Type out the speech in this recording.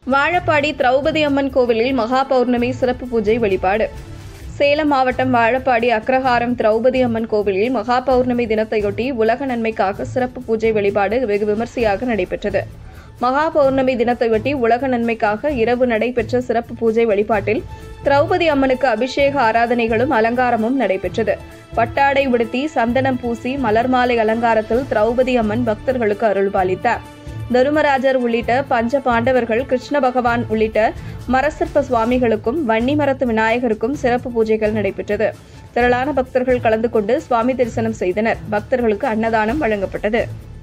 வாழப்பாடி திரௌபதி அம்மன் கோவிலில் மகா பௌர்ணமி சிறப்பு பூஜை வழிபாடு சேலம் மாவட்டம் வாழப்பாடி அக்ரஹாரம் திரௌபதி அம்மன் கோவிலில் மகா பௌர்ணமி தினத்தையொட்டி உலக நன்மைக்காக சிறப்பு பூஜை வழிபாடு வெகு விமர்சையாக நடைபெற்றது மகா பௌர்ணமி தினத்தையொட்டி உலக நன்மைக்காக இரவு நடைபெற்ற சிறப்பு பூஜை வழிபாட்டில் திரௌபதி அம்மனுக்கு அபிஷேக ஆராதனைகளும் அலங்காரமும் நடைபெற்றது பட்டாடை உடுத்தி சந்தனம் பூசி மலர் மாலை அலங்காரத்தில் திரௌபதி அம்மன் பக்தர்களுக்கு அருள்பாலித்தார் தருமராஜர் உள்ளிட்ட பஞ்ச பாண்டவர்கள் கிருஷ்ண பகவான் உள்ளிட்ட மரசர்ப்ப சுவாமிகளுக்கும் வன்னி மரத்து விநாயகருக்கும் சிறப்பு பூஜைகள் நடைபெற்றது திரளான பக்தர்கள் கலந்து கொண்டு சுவாமி தரிசனம் செய்தனர் பக்தர்களுக்கு அன்னதானம் வழங்கப்பட்டது